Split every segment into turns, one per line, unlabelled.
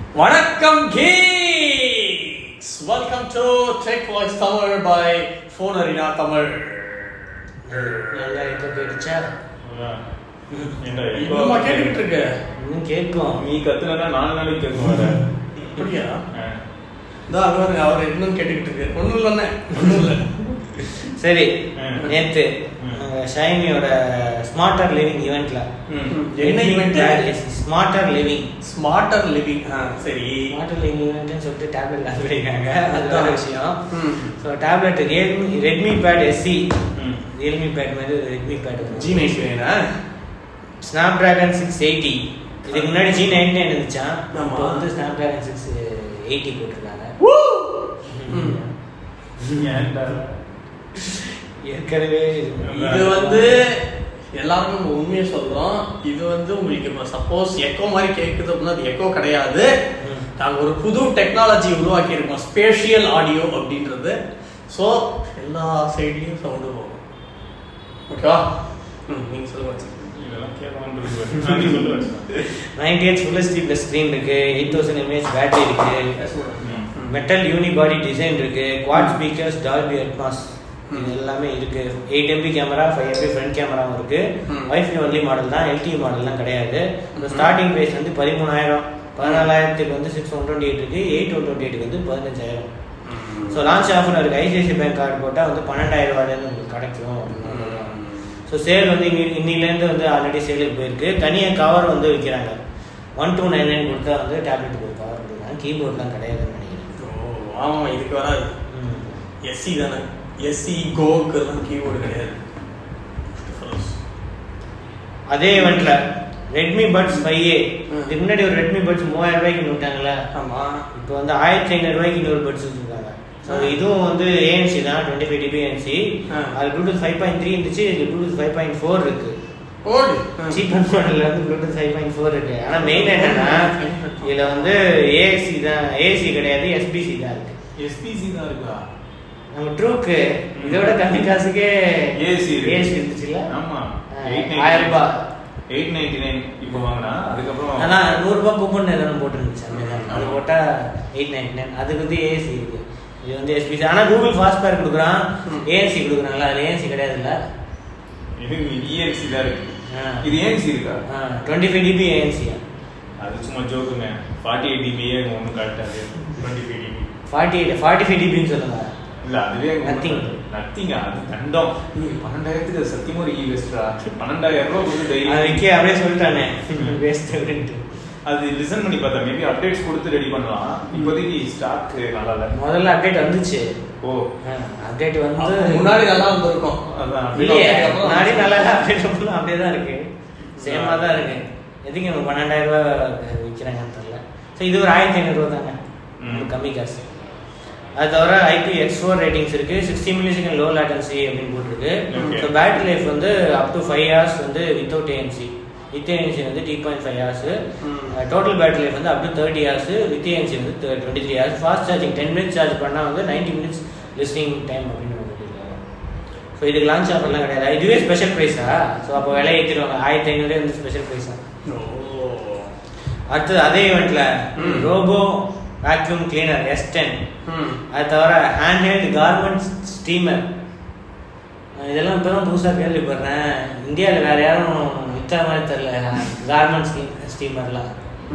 வணக்கம் geeks welcome to tech voice Tamil by phone arena Tamil
நல்லா இப்போ கேட்டுச்சா
ஏன்டா,
இன்னுமா
இப்போ
கேட்டுக்கிட்டு இருக்கு
இன்னும் கேட்கும்
நீ கத்துனா நாலு நாளைக்கு கேட்கும் வேற.
அப்படியா
ஆ.
இதான் அது பாருங்க அவர் இன்னும் கேட்டுக்கிட்டு இருக்கு ஒன்றும் இல்லைண்ணே ஒன்றும் இல்லை
சரி
ம்.
நேத்து
ம்.
அஹ், ஷைனியோட ஸ்மார்ட்டர் லிவிங் ஈவெண்ட்ல
ம்.
என்ன event?
Smarter living
smarter living ஆ சரி
ஸ்மார்ட்டர் லிவிங் ஈவெண்ட்னு சொல்லிட்டு டேப்லெட் லான்ச் பண்ணிருக்காங்க அது வேற
அதான்.
விஷயம்
ம்.
So tablet Realme Redmi pad S
C.
Realme pad மாதிரி ரெட்மி பேட்
ஜி நைஸ் வேணா
ஸ்னாப் டிராகன் சிக்ஸ் எயிட்டி இதுக்கு முன்னாடி ஜி நைன் நைன் இருந்துச்சான்
ஆமா.
இப்போ வந்து ஸ்னாப் டிராகன் சிக்ஸ் எயிட்டி போட்டிருக்காங்க
ம்.
ஏன்டா?
ஏற்கனவே
இது வந்து எல்லாருக்கும் நம்ம உண்மையை சொல்றோம் இது வந்து உங்களுக்கு இப்போ சப்போஸ் எக்கோ மாதிரி கேட்குது அப்படின்னா அது எக்கோ கிடையாது
ம்.
நாங்கள் ஒரு புது டெக்னாலஜி உருவாக்கி இருக்கோம் ஸ்பேஷியல் ஆடியோ அப்படின்றது ஸோ எல்லா சைட்லேயும் சவுண்டு போகும் ஓகேவா ம் நீங்கள் சொல்லுங்க
இதெல்லாம் கேட்கணும்னு இருக்கு பாரு. நான் நீ சொல்லு வச்சுக்கோ.
Ninety eight full HD plus screen இருக்கு எயிட் தௌசண்ட் எம்ஏஹெச் பேட்டரி இருக்கு
ம்.
மெட்டல் யூனி பாடி டிசைன் இருக்கு குவாட் ஸ்பீக்கர்ஸ் டால்பி அட்மாஸ் இது எல்லாமே இருக்கு eight MP camera five MP front கேமராவும் இருக்கு
ம்.
வைஃபை ஒன்லி மாடல் தான் எல்டி மாடல்லாம் கிடையாது இந்த ஸ்டார்டிங் ப்ரைஸ் வந்து பதிமூணாயிரம் பதினாலாயிரத்துக்கு வந்து சிக்ஸ் ஒன் டுவெண்ட்டி எயிட் இருக்கு எயிட் ஒன் டுவெண்ட்டி எயிட்டுக்கு வந்து பதினஞ்சாயிரம் ஸோ லான்ச் ஆஃபர் இருக்கு ஐசிஐசி பேங்க் கார்டு போட்டால் வந்து பன்னெண்டாயிரம் ரூபாயிலேருந்து உங்களுக்கு கிடைக்கும் அப்படின்னு ஸோ சேல் வந்து இன்னி இன்னிலேருந்து வந்து ஆல்ரெடி சேலுக்கு போயிருக்கு தனியாக கவர் வந்து விற்கிறாங்க ஒன் டூ நைன் நைன் கொடுத்தா வந்து டேப்லெட்டுக்கு ஒரு கவர் கொடுக்குறாங்க கீபோர்ட்லாம் கிடையாதுன்னு நினைக்கிறேன்
ஓ ஆமாம் இதுக்கு வராது
ம்.
எஸ்சி தானே எஸ்சி கோக்குலாம் கீபோர்டு கிடையாது
அதே இவெண்ட்ல ரெட்மி பட்ஸ் ஃபைவ் ஏ
ம்.
இதுக்கு முன்னாடி ஒரு ரெட்மி பட்ஸ் மூவாயிரம் ரூபாய்க்கு விட்டாங்களே
ஆமாம்
இப்போ வந்து ஆயிரத்தி ஐநூறு ரூபாய்க்கு இன்னொரு பட்ஸ் வச்சிருக்காங்க ஸோ
ஆ.
இதுவும் வந்து ஏஎன்சி தான் டுவெண்ட்டி ஃபைவ் டிபி ஏஎன்சி
ஆ.
அது ப்ளூடூத் ஃபைவ் பாயிண்ட் த்ரீ இருந்துச்சு இது ப்ளூடூத் ஃபைவ் பாயிண்ட் ஃபோர் இருக்கு
ஓடு
சீப்பர் மாடல்ல வந்து ப்ளூடூத் ஃபைவ் பாயிண்ட் ஃபோர் இருக்கு ஆனால் மெயின் என்னன்னா இதுல வந்து ஏசி தான் ஏசி கிடையாது எஸ்பிசி தான் இருக்கு
SPC தான் இருக்கா?
நம்ம ட்ரூக்கு இதோட கம்மி காசுக்கே
AC இருக்கு.
ஏசி இருந்துச்சுல்ல
ஆமா.
ஆ,
899.
ஆயிரம் ரூபாய்
899 இப்போ வாங்கினா, அதுக்கப்புறம்
ஆனா நூறுரூபா கூப்பன் எதனா போட்டுருந்துச்சு அந்த
ம்,
அது
ஆமா.
போட்டா எயிட் நைன்டி நைன் அதுக்கு வந்து ஏசி இருக்கு இது வந்து எஸ்பிசி ஆனா கூகுள் ஃபாஸ்ட் பேர் கொடுக்குறான்
ம்.
ஏஎன்சி கொடுக்குறாங்களா அதுல ஏஎன்சி கிடையாதுல்ல
இது ENC தான் இருக்கு.
ஆ.
இது ENC இருக்கா?
டுவெண்ட்டி ஃபைவ் டிபி ஏஎன்சி
அது சும்மா ஜோக்குங்க 48 dB ஏ ஒன்றும் காட்டாது 25 dB
forty eight forty five டிபின்னு சொல்லுங்க
இல்ல அதுவே
Nothing.
நத்திங்க அது தண்டம் நீ பன்னெண்டாயிரத்துக்கு அது சத்தியமா ஒரு ஈவெஸ்ட்ரா பன்னெண்டாயிரம் ரூபாய் கொடுத்து
அது
தைரியம்
விக்கி அப்படியே சொல்லிட்டானே வேஸ்ட் அப்படின்ட்டு
அது லிசன் பண்ணி பார்த்தா மேபி அப்டேட்ஸ் கொடுத்து ரெடி பண்ணலாம் இப்போதைக்கு ஸ்டாக் நல்லா இல்ல
முதல்ல அப்டேட் வந்துச்சு
ஓ
அப்டேட் வந்து
முன்னாடி நல்லா இருந்திருக்கும்
அதான்
இல்லையே
அப்புறம்
முன்னாடி நல்லா அப்டேட் பண்ணலாம் அப்படியே தான் இருக்கு சேமா தான் இருக்கு எதுக்கு நம்ம பன்னெண்டாயிரம் ரூபாய் விற்கிறாங்கன்னு தெரியல ஸோ இது ஒரு ஆயிரத்தி ஐநூறுரூவா தாங்க
ம்.
ஒரு கம்மி காசு அது தவிர ஐபி எக்ஸ் ஃபோர் ரேட்டிங்ஸ் இருக்கு sixty millisecond low latency அப்படின்னு போட்டிருக்கு
Okay.
ஸோ பேட்டரி லைஃப் வந்து அப் டு ஃபைவ் ஹவர்ஸ் வந்து வித்தவுட் ஏஎன்சி வித் ஏஎன்சி வந்து த்ரீ பாயிண்ட் ஃபைவ் ஹவர்ஸ்
ம்.
டோட்டல் பேட்டரி லைஃப் வந்து up to thirty hours with ANC வந்து twenty three hours fast charging ten minutes charge பண்ணால் வந்து ninety minutes listening time அப்படின்னு சொல்லியிருக்காங்க so இதுக்கு லான்ச் ஆஃபர்லாம் கிடையாது இதுவே ஸ்பெஷல் ப்ரைஸா ஸோ அப்போ விலை ஏற்றிடுவாங்க ஆயிரத்தி ஐநூறு வந்து ஸ்பெஷல் ப்ரைஸா
ஓ
அடுத்தது அதே இவெண்ட்ல
ம்.
Robo vacuum cleaner S ten
ம்
அது தவிர ஹேண்ட்ஹெல்ட் கார்மெண்ட் ஸ்டீமர் இதெல்லாம் இப்போ தான் புதுசாக கேள்விப்படுறேன் இந்தியாவில் வேற யாரும் விற்ற மாதிரி தெரில கார்மெண்ட் ஸ்டீமர்லாம்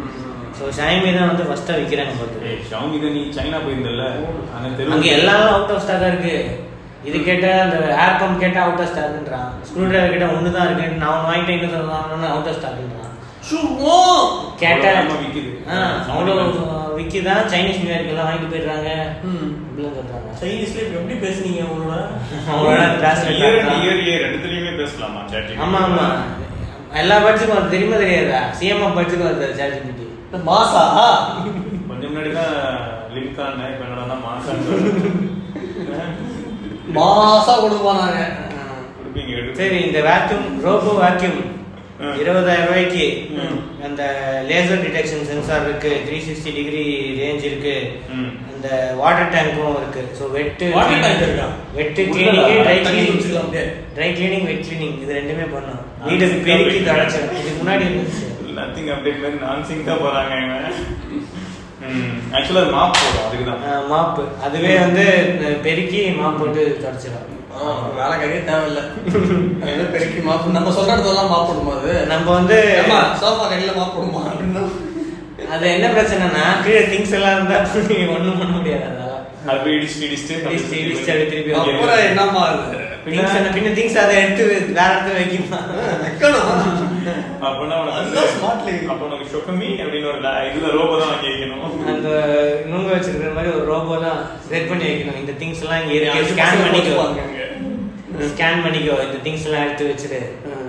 ஸோ ஷாய்மி தான் வந்து ஃபஸ்ட்டாக விற்கிறாங்க பார்த்து
ஏய் ஷாமி தான் நீ சைனா போயிருந்தல்ல அங்க தெரு
அங்கே எல்லாம் அவுட் ஆஃப் ஸ்டாக்காக இருக்கு இது கேட்டால் அந்த ஏர் பம்ப் கேட்டால் அவுட் ஆஃப் ஸ்டாக்ன்றான் ஸ்க்ரூ டிரைவர் கேட்டால் ஒன்று தான் இருக்கு நான் ஒன்று வாங்கிட்டேன் இன்னும் சொல்லணும் அவுட் ஆஃப் ஸ்டாக்ன்றான்
சும்மா
கேட்டா
அவ்வளவு விக்குது.
ஆ, அவ்வளோ விக்கிதான் சைனீஸ் நியூ இயர்க்கெல்லாம் வாங்கிட்டு போயிடுறாங்க
ம்.
இப்படிலாம் சொல்றாங்க
சைனீஸ்ல இப்ப எப்படி பேசுனீங்க அவங்களோட
அவங்களோட translate
இயர்
பண்றான்.
இயர் இயர் ரெண்டுத்துலயுமே பேசலாமா chat GPT?
ஆமா ஆமா எல்லா பட்ஜுக்கும் அது தெரியுமா தெரியாதா சிஎம் பட்ஜுக்கும் அது சார்ஜ் ஜிபிடி
மாசா
கொஞ்சம் முன்னாடி தான் லிங்கான் இப்ப என்னடா மாசான்
மாசா கொடுப்பானாங்க
கொடுப்பீங்க எடுத்து.
சரி இந்த வேக்யூம் ரோபோ வேக்யூம்
ஆ.
இருபதாயிரம் ரூபாய்க்கு
ம்.
அந்த லேசர் டிடெக்ஷன் சென்சார் இருக்கு த்ரீ சிக்ஸ்டி டிகிரி ரேஞ்ச் இருக்கு
ம்.
அந்த வாட்டர் டேங்க்கும் இருக்கு ஸோ வெட்டு
Water tank இருக்கா?
வெட்டு
உள்ள
கிளீனிங் ட்ரை
தண்ணி
கிளீனிங்
குடிச்சுக்கலாம் அப்படியே.
ட்ரை கிளீனிங் வெட் கிளீனிங் இது ரெண்டுமே பண்ணும்
நான்
வீடு
சிங்கா
பெருக்கி
போயிட்டு
தொடச்சிடும் இதுக்கு முன்னாடி இருந்துச்சு
நத்திங் அப்டேட் மாதிரி நான் சிங் தான் போறாங்க இவன் ஆக்சுவலா அது மாப் போடும் அதுக்கு தான்
மாப்பு அதுவே வந்து பெருக்கி மாப் போட்டு தொடச்சிடும்
ஆ, வேலைக்காரியே தேவையில்ல அது பெருக்கி மாப்பு நம்ம சொல்ற இடத்துலலாம் மாப் போடுமா அது
நம்ம வந்து
ஏம்மா, சோஃபா கடையில மாப் போடுமா அப்படின்னா
அது என்ன பிரச்சனைனா கீழே திங்ஸ் எல்லாம் இருந்தா ஒண்ணும் பண்ண முடியாது அதெல்லாம்
அது போய் இடிச்சு இடிச்சுட்டு
இடிச்சு, இடிச்சு அது திருப்பி
இங்கே
அப்புறம் என்னம்மா அது
திங்ஸ் என்ன பின்ன திங்ஸ் அதை எடுத்து வேற இடத்துல வைக்குமா
வைக்கணும்
அப்பனா உனக்கு
அதுதான்
வந்து-
smart living.
அப்ப உனக்கு சொக்கமி அப்படின்னு ஒரு ல- இதுல ரோபோ தான் வாங்கி வைக்கணும்
அந்த நுங்க வச்சிருக்கிற மாதிரி ஒரு ரோபோ தான் செட் பண்ணி வைக்கணும் இந்த திங்ஸ் எல்லாம் இங்க
அஞ்சு
இருக்கு ஸ்கேன்
பசங்க
பண்ணிக்கோ
போட்டுப்பாங்க இங்க.
ஸ்கேன் பண்ணிக்கோ இந்த திங்ஸ் எல்லாம் எடுத்து வச்சிரு
ம்.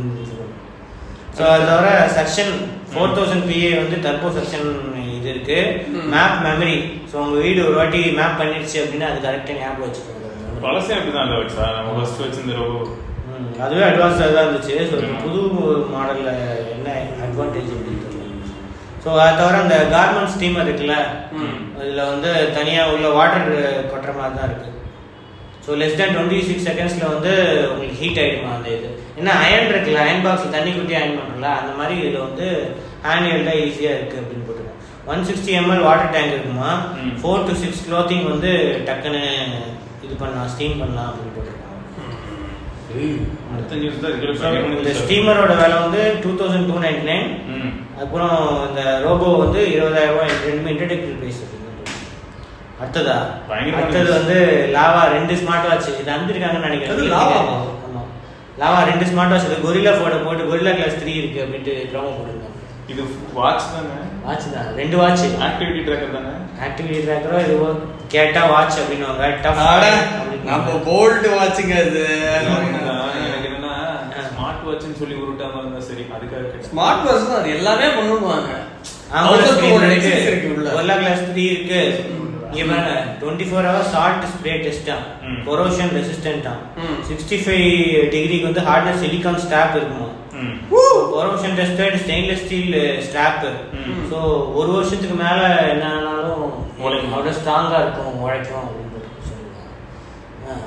ஸோ அது தவிர செக்ஷன் ஃபோர் தௌசண்ட் பிஏ வந்து டர்போ செக்ஷன் இது இருக்கு
ம்.
மேப் மெமரி ஸோ உங்க வீடு ஒரு வாட்டி மேப் பண்ணிடுச்சு அப்படின்னா அது கரெக்டாக ஞாபகம் வச்சுக்கோங்க
பழசே அப்படிதான் இல்ல வச்சா நம்ம ஃபர்ஸ்ட் வச்சிருந்த ரோபோ
ம், அதுவே அட்வான்ஸ்டாக தான் இருந்துச்சு ஸோ
ம்.
புது மாடலில் என்ன அட்வான்டேஜ் அப்படின்னு தெரியல ஸோ அது தவிர அந்த கார்மெண்ட் ஸ்டீமர் இருக்குல்ல
ம்.
அதில் வந்து தனியாக உள்ள வாட்டர் கொட்டுற மாதிரி தான் இருக்குது so less than twenty six செகண்ட்ஸில் வந்து உங்களுக்கு ஹீட் ஆகிடுமா அந்த இது ஏன்னா அயன் இருக்குல்ல அயன் பாக்ஸ் தண்ணி குட்டி அயன் பண்ணல அந்த மாதிரி இதில் வந்து ஹேண்ட் ஹெல்டாக ஈஸியாக இருக்குது அப்படின்னு போட்டுருக்கோம் one sixty ml water tank இருக்குமா
ம்.
ஃபோர் டு சிக்ஸ் க்ளோத்திங் வந்து டக்குன்னு இது பண்ணலாம் ஸ்டீம் பண்ணலாம் அப்படின்னு போட்டிருக்காங்க
அடுத்த நியூஸ் தான்
So,
இருக்கு
இந்த ஸ்டீமரோட விலை வந்து two thousand two ninety nine
ம்
அப்புறம் இந்த ரோபோ வந்து இருபதாயிரம் ரூபாய் ரெண்டுமே இன்டர்டெக்டிவ் ப்ரைஸ் அடுத்ததா
பயங்கரமான
அடுத்தது
news.
வந்து லாவா ரெண்டு ஸ்மார்ட் வாட்ச் இது அனுப்பிச்சிருக்காங்கன்னு
அது
நினைக்கிறேன்
லாவாவா?
ஆமா லாவா ரெண்டு ஸ்மார்ட் வாட்ச் இது கொரில்லா போட்டோ போட்டு கொரில்லா கிளாஸ் த்ரீ இருக்கு அப்படின்ட்டு ப்ரோமோ போட்டிருக்காங்க
இது வாட்ச் தானே
வாட்ச் தான் ரெண்டு வாட்ச்
ஆக்டிவிட்டி ட்ராக்கர் தானே
ஆக்டிவிட்டி ட்ராக்கரோ இதுவோ கேட்டா வாட்ச் அப்படின்னுவாங்க டஃப்
அட, நம்ம கோல்டு வாட்சிங்க அது
எனக்கு என்னன்னா ஸ்மார்ட் வாட்ச்னு சொல்லி உருட்டாம இருந்தா சரி அதுக்காக கேட்டேன்.
ஸ்மார்ட் வாட்ச் தான் அது எல்லாமே பண்ணுவாங்க
ஆம்புலன்ஸ்
அவங்களுக்கு
ஸ்கிரீன்
ஒரு
இருக்கு
access இருக்கு உள்ள
கொரில்லா கிளாஸ் த்ரீ இருக்கு இங்க பாருங்க twenty four hours salt spray டெஸ்டா
ம்.
கொரோஷன் ரெசிஸ்டன்டா
ம்.
சிக்ஸ்டி ஃபைவ் டிகிரிக்கு வந்து ஹார்ட்னஸ் சிலிகான் ஸ்டாப் இருக்குமா
ம்
corrosion tested stainless steel strap
ம்.
ஸோ ஒரு வருஷத்துக்கு மேல என்ன ஆனாலும்
உழைக்கும்.
அவ்வளோ ஸ்ட்ராங்கா இருக்கும் உழைக்கும் அப்படின்னு போட்டு சொல்லுவாங்க ஆ.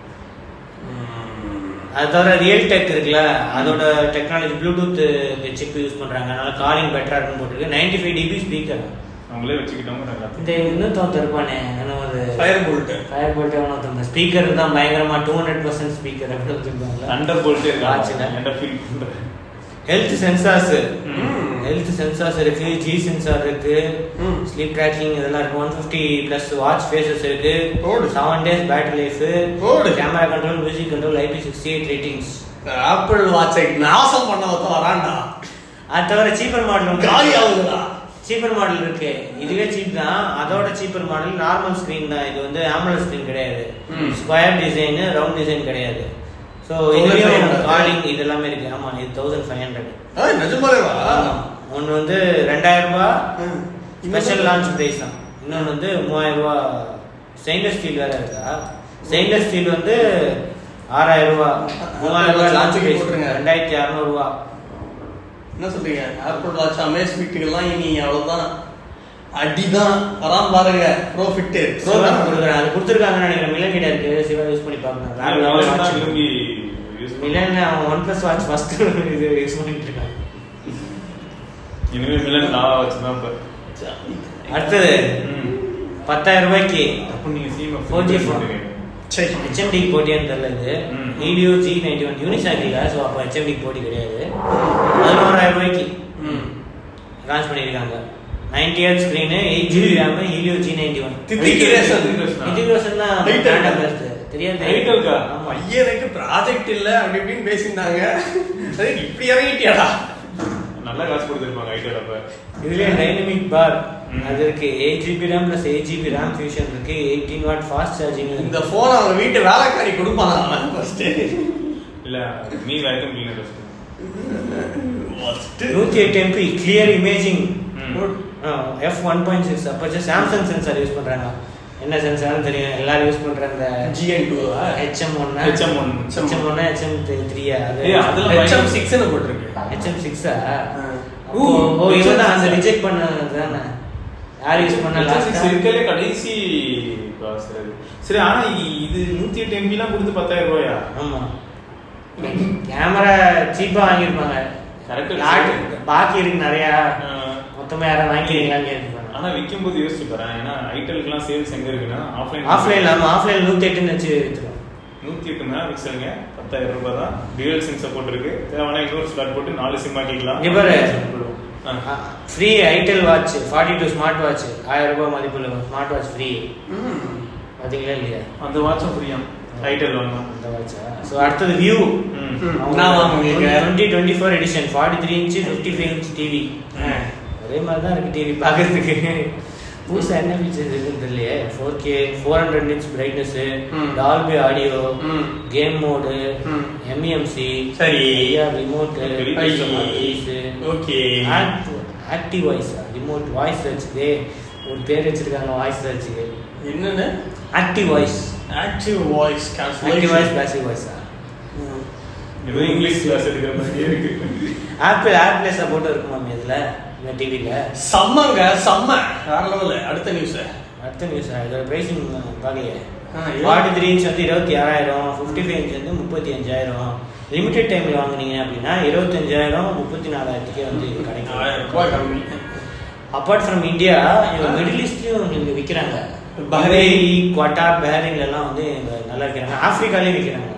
அது தவிர ரியல் டெக் இருக்குல்ல அதோட டெக்னாலஜி ப்ளூடூத் சிப் யூஸ் பண்றாங்க அதனால காலிங் பெட்டரா இருக்குன்னு போட்டுருக்கு நைன்டி ஃபைவ் டிபி ஸ்பீக்கர்
அவங்களே வச்சுக்கிட்டவங்க நல்லா
இந்த இன்னொருத்தவன் இருப்பானே என்ன ஒரு
ஃபயர் போல்ட்
ஃபயர் போல்ட் ஒருத்தவங்க ஸ்பீக்கர் தான் பயங்கரமா டூ ஹண்ட்ரட் பர்சன்ட் ஸ்பீக்கர் அப்படி வச்சிருப்பாங்களா
அண்டர் போல்ட்டே
Watch ல.
இருக்காங்க என்ன ஃபீல் பண்றேன்
ஹெல்த் சென்சார்ஸ்
ம்.
ஹெல்த் சென்சார்ஸ் இருக்கு ஜி சென்சார் இருக்கு
ம்.
ஸ்லீப் ட்ராக்கிங் இதெல்லாம் இருக்கு one fifty plus watch faces இருக்கு
ஓடு.
செவன் டேஸ் பேட்டரி லைஃப்
ஓடு.
Camera control music control IP sixty eight ratings
Apple வாட்சை நாசம் பண்ண ஒருத்தன் வரான்டா
அது தவிர சீப்பர் மாடல்
காலி ஆகுதுடா
சீப்பர் மாடல் இருக்கு இதுவே சீப் தான் அதோட சீப்பர் மாடல் நார்மல் ஸ்கிரீன் தான் இது வந்து ஆம்புலன்ஸ் ஸ்கிரீன் கிடையாது
ம்.
ஸ்கொயர் டிசைன் ரவுண்ட் டிசைன் கிடையாது ஸோ
1500
இதுலயும் காலிங் இது எல்லாமே இருக்கு ஆமா இது தௌசண்ட் ஃபைவ் ஹண்ட்ரட்
ஏய், நிஜமாலேவா
ஒன்று வந்து ரெண்டாயிரம் ரூபாய்
ம்.
ஸ்பெஷல் லான்ச் பிரைஸ் தான் இன்னொன்று வந்து மூவாயிரம் ரூபாய் ஸ்டெயின்லெஸ் ஸ்டீல் வேற இருக்கா ஸ்டெயின்லெஸ் ஸ்டீல் வந்து ஆறாயிரம் ரூபாய் மூவாயிரம் ரூபாய் லான்ச்
தூக்கி
பிரைஸ்
போட்டுருங்க.
ரெண்டாயிரத்தி அறநூறுவா
என்ன சொல்றீங்க ஆப்பிள் வாட்ச் அமேஸ் வீட்டுக்கெல்லாம் இனி அவ்வளவுதான் அடிதான் வராம பாருங்க ப்ரோஃபிட்
ப்ரோக்ராம் கொடுக்குறேன் அது கொடுத்துருக்காங்கன்னு நினைக்கிறேன் மில்லன் கிட்ட இருக்கு சிவா யூஸ் பண்ணி பார்க்கணும் வேற
நான்
level
தான்
watch.
விரும்பி யூஸ்
மில்லன் அவன் ஒன் பிளஸ் வாட்ச் ஃபர்ஸ்ட் இது யூஸ் பண்ணிட்டு இருக்கான்
இனிமே மில்லன் நான் வச்சு தான் இப்ப
அடுத்தது
ம்.
பத்தாயிரம் ரூபாய்க்கு
அப்ப நீங்க சீமா
4G phone.
சரி
ஹெச்எம்டி போட்டியான்னு தெரியல இது
ம்.
Helio G ninety one Unisoc இல்லை ஸோ அப்போ ஹெச்எம்டி போட்டி கிடையாது பதினோராயிரம் ரூபாய்க்கு
ம்.
லான்ச் பண்ணியிருக்காங்க நைன்டி இயர் screen eight GB RAM Helio G ninety one
தித்திக்கிறேசன்.
இன்டிகிரேஷன் தான்
Height
brand
இருக்கா?
ambassador. தெரியாது
Height இருக்கா?
ஆமா
பையனுக்கு ப்ராஜெக்ட் இல்ல அப்படி இப்படின்னு பேசியிருந்தாங்க சரி இப்படி இறங்கிட்டியாடா
நல்லா காசு கொடுத்துருப்பாங்க ஐடியா அப்ப
இதுலயே டைனமிக் பார்
ம்.
அது இருக்கு eight GB RAM plus eight GB RAM fusion இருக்கு எயிட்டீன் வாட் ஃபாஸ்ட் சார்ஜிங்
இந்த போன் அவங்க வீட்டு வேலைக்காரி கொடுப்பானா அவன் ஃபர்ஸ்ட்
இல்ல நீ வேக்கம் கிளீனர்
நூத்தி எட்டு எம்பி கிளியர் இமேஜிங்
ம்.
எஃப் ஒன் பாயிண்ட் சிக்ஸ் அப்போ சாம்சங் சென்சார் யூஸ் பண்றாங்க என்ன சென்சார்னு தெரியும் எல்லாரும் யூஸ் பண்ற அந்த
ஜிஎன் டூ
ஹெச்எம் ஒன்னு
HM1.
ஹெச்எம் ஒன்னு ஹெச்எம் த்ரீயா அது
ஏய், அதுல
ஹெச்எம் சிக்ஸ்னு போட்டிருக்கு
ஹெச்எம் சிக்ஸா
ஊ,
ஓ இவன் தான் அந்த
HM6.
ரிஜெக்ட் பண்ணது தானே யார் யூஸ் பண்ண லாஸ்ட்
இருக்கலே கடைசி processor அது. சரி ஆனா இ- இது நூத்தி எட்டு எம்பி எல்லாம் கொடுத்து பத்தாயிரம் ரூபாயா
ஆமா கேமரா சீப்பா வாங்கியிருப்பாங்க
Correct.
லாட் பாக்கி இருக்கு நிறையா
ஆ.
மொத்தமா யாரும் வாங்கிக்கிறீங்களான்னு கேட்டுருப்பாங்க
ஆனா விற்கும் போது யோசிச்சு பாறேன் ஏன்னா ஐட்டலுக்குலாம் சேல்ஸ் எங்க இருக்குன்னா ஆஃப்லைன்
ஆஃப்லைன் ஆமாம் ஆஃப்லைன் நூற்றி எட்டுன்னு வச்சு விற்றுருவோம்
நூத்தி எட்டு மெகா பிக்சலுங்க பத்தாயிரம் ரூபாய் தான் டியூயல் சிம் சப்போர்ட் இருக்கு தேவையான இன்னொரு ஸ்லாட் போட்டு நாலு சிம் ஆக்கிக்கலாம்
இங்க பாரு.
ஆ.
Free itel watch forty two smart watch ஆயிரம் ரூபாய் மதிப்புள்ள ஸ்மார்ட் வாட்ச் ஃப்ரீ
ம்.
பார்த்தீங்களா இல்லையா
அந்த வாட்சும் ஃப்ரீயா ஐட்டல் வாங்கலாம்
அந்த வாட்சா ஸோ அடுத்தது வியூ
ம்.
ம். நான் வாங்குவீங்க.
Twenty twenty four edition forty three inch fifty five inch TV ஒரே மாதிரி தான் இருக்கு டிவி பார்க்கறதுக்கு புதுசாக என்ன ஃபீச்சர்ஸ் இருக்குன்னு தெரியலையே four K four hundred inch brightness
ம்.
டால்பி ஆடியோ
ம்.
கேம் மோடு
ம்.
எம்இஎம்சி
சரி.
ரிமோட்டு
பெரிய
ஓகே
ஆக்டிவ் வாய்ஸா ரிமோட் வாய்ஸ் சர்ச்சுக்கு ஒரு பேர் வச்சிருக்காங்க வாய்ஸ் சர்ச்சுக்கு
என்னன்னு
active voice
active voice
active voice passive வாய்ஸா
ஏதோ இங்கிலீஷ் கிளாஸ் எடுக்கிற மாதிரியே இருக்கு
ஆப்பிள் ஆப்பிளே சப்போர்ட் இருக்குமாம் இதுல இந்த டிவில
செம்மங்க செம்ம வேற லெவல் அடுத்த நியூஸ்
அடுத்த நியூஸ் இதோட பிரைசிங் பார்க்கலையே
ஆ, இது-
ஃபார்ட்டி த்ரீ இன்ச் வந்து இருபத்தி ஆறாயிரம் ஃபிஃப்டி ஃபைவ் இன்ச் வந்து முப்பத்தி அஞ்சாயிரம் லிமிடெட் டைமில் வாங்குனீங்க அப்படின்னா இருபத்தஞ்சாயிரம் முப்பத்தி நாலாயிரத்துக்கே வந்து இது கிடைக்கும்
ஆயிரம் ரூபாய் கம்மி
அப்பார்ட் ஃப்ரம் இந்தியா இவங்க மிடில் ஈஸ்ட்லயும் இங்க விற்கிறாங்க
பஹ்ரைன்.
பஹ்ரைன் குவாட்டார் பஹ்ரைன்ல எல்லாம் வந்து இங்க நல்லா விற்கிறாங்க ஆப்பிரிக்காலையும் விற்கிறாங்க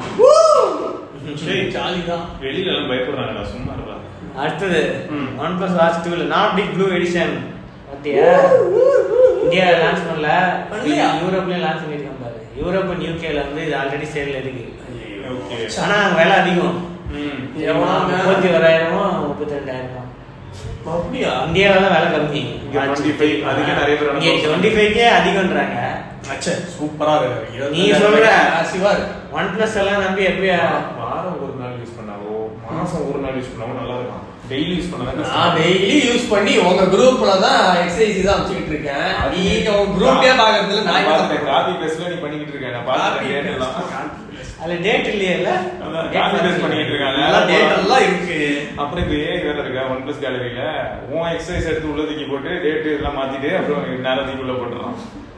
சரி ஜாலி தான்
வெளியில எல்லாம் பயப்படுறாங்கடா சும்மா இருடா
அடுத்தது
ம்.
ஒன் பிளஸ் வாட்ச் டூல நாட் பிக் ப்ளூ எடிஷன் பார்த்தியா இந்தியா லான்ச் பண்ணல
பண்ணலையா?
யூரோப்லயும் லான்ச் பண்ணிருக்காங்க பாரு யூரோப் அண்ட் யூகேல வந்து இது ஆல்ரெடி சேல்ல இருக்கு
ஓகே
ஆனா அங்க விலை அதிகம்
ம்
எவ்வளவுங்க?
முப்பத்தி ஓராயிரமோ முப்பத்தி ரெண்டாயிரமோ
அப்படியா
இந்தியாவில தான் விலை கம்மி
இங்க 25, அதுக்கே நிறைய பேர்
இங்க டுவெண்ட்டி ஃபைவ்க்கே அதிகம்ன்றாங்க
அச்சே சூப்பரா இருக்கு
நீ சொல்ற.
சிவா
ஒன் பிளஸ் எல்லாம் நம்பி எப்படியா
வாரம் ஒரு நாள் யூஸ் பண்ணாவோ மாசம் ஒரு நாள் யூஸ் பண்ணாவோ நல்லா இருக்கும் டெய்லி யூஸ் பண்ணா
நான் டெய்லி யூஸ் பண்ணி உங்க குரூப்ல தான் எக்ஸசைஸ் தான் அமைச்சிட்டு இருக்கேன் நீங்க உங்க குரூப்பே பாக்குறதுல நான்
பார்த்தேன் காப்பி பேஸ்ட்ல நீ பண்ணிக்கிட்டு இருக்க நான் பார்த்தேன் date எல்லாம்
அதுல டேட் இல்லையே இல்ல
அதான் காப்பி பேஸ்ட் பண்ணிக்கிட்டு இருக்காங்க
நல்லா டேட் எல்லாம் இருக்கு
அப்புறம் இப்ப ஏஐ வேற இருக்கா ஒன் பிளஸ் கேலரியில உன் எக்ஸசைஸ் எடுத்து உள்ள தூக்கி போட்டு டேட் இதெல்லாம் மாத்திட்டு அப்புறம் நேரம் தூக்கி உள்ள போட்டுறான்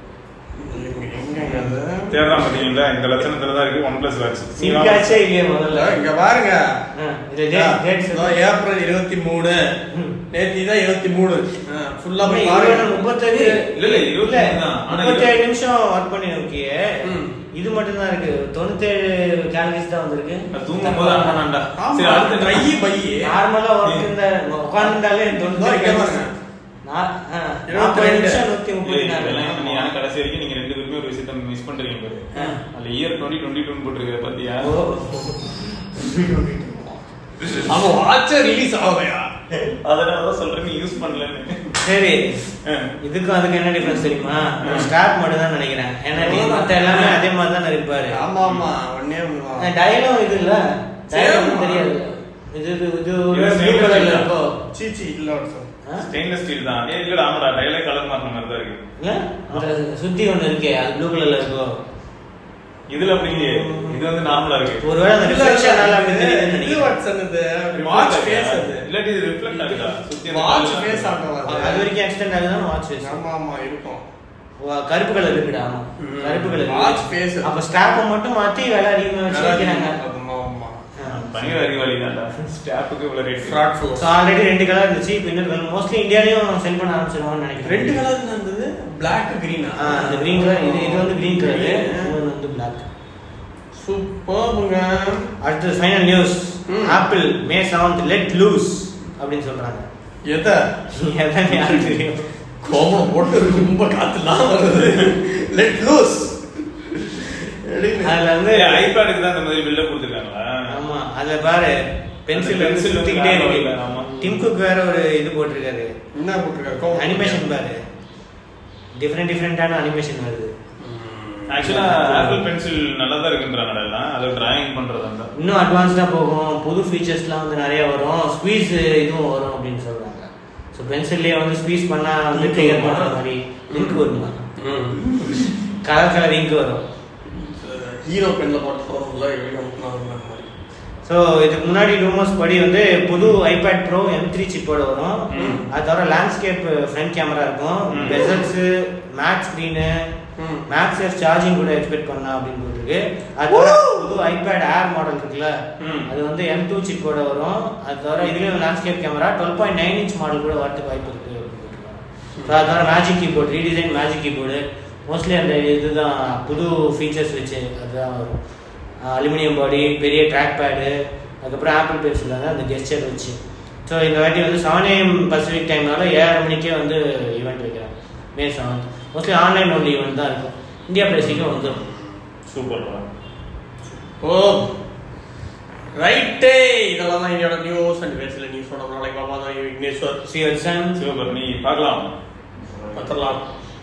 எங்கங்க அது?
தேர்தான் பாத்தீங்களா இந்த லட்சணத்துல தான் இருக்கு ஒன் பிளஸ் வாட்ச்
சிங்காச்சே இல்லையே முதல்ல
இங்க பாருங்க
ஆ, இது டேட் டேட்
இதோ ஏப்ரல் இருபத்தி மூணு
ம்.
நேத்தி தான் இருபத்தி மூணு ஃபுல்லா போய்
இருபது,
பாருங்க
முப்பத்தேழு
இல்ல, இல்ல, இருபத்தி
இல்ல,
மூணு தான். ஆனா
முப்பத்தேழு நிமிஷம் ஒர்க் பண்ணி ஓகே
ம்.
இது மட்டும் தான் இருக்கு தொண்ணூத்தேழு கேலரிஸ் தான் வந்திருக்கு
தூங்கும் போது ஆனாண்டா சரி
ஆமா,
அடுத்த
பை பை
நார்மலா ஒர்க் இந்த உட்கார்ந்தாலே
இதோ
தொண்ணூத்தேழு
இங்க பாருங்க.
நா- ஆ,
இருபத்தி
நாற்பது
ரெண்டு.
நிமிஷம் நூத்தி முப்பத்தி நாலு
இதெல்லாம் நீங்க ஆனா கடைசி வரைக்கும் நீங்க ரெண்டு பேருமே ஒரு விஷயத்த மிஸ் பண்றீங்க பாரு
ஆ.
அதுல இயர் டுவெண்ட்டி டுவெண்ட்டி டூ போட்டுருக்க பாத்தியா
ஓ.
அவன் வாட்ச ரிலீஸ் ஆகலையா
அதனாலதான் சொல்றேன் நீ யூஸ் பண்ணலன்னு
சரி
ஆ.
இதுக்கும் அதுக்கு என்ன டிஃபரன்ஸ் தெரியுமா ஸ்டாப் மட்டும் தான் நினைக்கிறேன் ஏன்னா நீ மத்த எல்லாமே அதே மாதிரி தான் இருப்பாரு
ஆமா ஆமா ஒன்னே ஒண்ணு
டயலும் இது இல்ல டயலும்
Same.
தெரியாது இது இது இது
இது
ப்ளூ
same
கலர்ல
தான்.
இருக்கோ
சீச்சி இல்ல ஒரு சார்
ஆ?
ஸ்டெயின்லெஸ் ஸ்டீல் தான் ஏ இல்லடா ஆமாடா டயலே கலர் மாறின மாதிரி தான் இருக்கு
இல்ல அந்த சுத்தி ஒண்ணு இருக்கே அது ப்ளூ கலர்ல இருக்கோ
இதுல அப்படி இல்லையே இது வந்து நார்மலா இருக்கு
ஒருவேளை அந்த ரிஃப்ளெக்ஷனால அப்படி தெரியுதுன்னு
இது
நினைக்கிறேன்
வாட்ஸ் அது வாட்ச் ஃபேஸ் அது
இல்லாட்டி இது ரிஃப்ளெக்ட் ஆகுதா சுத்தி அந்த
வாட்ச்
colour
ஃபேஸ்
தான்.
ஆகும்
அது வரைக்கும் எக்ஸ்டெண்ட் ஆகுதான் வாட்ச் ஃபேஸ்
ஆமா ஆமா இருக்கும்
கருப்பு கலர் இருக்குடா ஆமா
ம்.
கருப்பு கலர்
Watch face.
அப்ப ஸ்டாப்பை மட்டும் மாத்தி விலை அதிகமா வச்சு வைக்கிறாங்க
ஆமா ஆமா
பயங்கர அறிவாளி தான்டா ஸ்டாப்புக்கு இவ்வளவு rate
fraud full
so already ரெண்டு கலர் இருந்துச்சு இப்போ இன்னொரு கலர் மோஸ்ட்லி இந்தியாலையும் செல் பண்ண ஆரம்பிச்சிருவாங்கன்னு நினைக்கிறேன்
ரெண்டு கலர் இருந்தது பிளாக் கிரீனா
ஆ, அந்த கிரீன் கலர் இது இது வந்து கிரீன் கலர் இது வந்து பிளாக்
சூப்பர்ங்க
அடுத்து ஃபைனல் நியூஸ்
ம்.
Apple May seventh let loose அப்படின்னு சொல்றாங்க
எத
எதான் யாருக்கு தெரியும்
கோமம் போட்டு ரொம்ப காத்துலாம் வருது லெட் லூஸ்
அதுல வந்து
ஐபேடுக்கு தான் இந்த மாதிரி பில்டப் கொடுத்துருக்காங்களா
ஆமா அதுல பாரு பென்சில்
அந்த
வந்து
pencil வந்து
சுத்திக்கிட்டே
வேற
இருக்கு
வழியில, ஆமா.
டிம் குக் வேற ஒரு இது போட்டிருக்காரு
என்ன போட்டிருக்கா
அனிமேஷன் பாரு டிஃப்ரெண்ட் டிஃப்ரெண்டான அனிமேஷன் வருது
ஆக்சுவலா ஆப்பிள் பென்சில் நல்லா தான் இருக்குன்றாங்கடா எல்லாம் அது டிராயிங் பண்றது அந்த
இன்னும் அட்வான்ஸ்டா போகும் புது ஃபீச்சர்ஸ்லாம் வந்து நிறைய வரும் ஸ்குவீஸ் இதுவும் வரும் அப்படின்னு சொல்றாங்க ஸோ பென்சில்லே வந்து ஸ்குவீஸ் பண்ணா வந்து
Ink
ட்ரிகர்
வருமா?
பண்ற மாதிரி இங்க் வருமா கலர் கலர் இங்க் வரும்
ஹீரோ பென்ல போட்டு போறோம்ல மாதிரி
ஸோ இதுக்கு முன்னாடி ரூமர்ஸ் படி வந்து புது ஐபேட் ப்ரோ எம் த்ரீ சிப்போட வரும்
ம்.
அது தவிர லேண்ட்ஸ்கேப் ஃப்ரண்ட் கேமரா இருக்கும்
ம்.
பெசல்ஸு மேட் ஸ்க்ரீனு
ம்.
மேக்ஸேஃப் சார்ஜிங் கூட எக்ஸ்பெக்ட் பண்ணலாம் அப்படின்னு போட்டிருக்கு அது தவிர புது ஐபேட் ஏர் மாடல் இருக்குல்ல
ம்.
அது வந்து எம் டூ சிப்போட வரும் அது தவிர இதுலயும் landscape camera twelve point nine inch model கூட வரதுக்கு வாய்ப்பு இருக்கு அப்படின்னு போட்டிருக்காங்க ஸோ அதோட magic keyboard redesign magic keyboard mostly அந்த இதுதான் புது ஃபீச்சர்ஸ் வச்சு அதுதான் வரும் அலுமினியம் பாடி பெரிய ட்ராக் பேடு அதுக்கப்புறம் ஆப்பிள் பென்சில் வந்து அந்த கெஸ்டர் வச்சு ஸோ இந்த வாட்டி வந்து செவன் ஏஎம் பசிபிக் டைம்னால ஏழரை மணிக்கே வந்து ஈவெண்ட் வைக்கிறாங்க May seventh mostly online only event தான் இருக்கும் இந்தியா பிளேஸுக்கு வந்துடும்
சூப்பர்
ஓ ரைட்டே இதெல்லாம் தான் என்னோட நியூஸ் அண்ட் பேசல நியூஸோட நாளைக்கு பாப்பா தான் விக்னேஸ்வர்
சிவன்
சூப்பர் நீ பார்க்கலாம்
பத்திரலாம்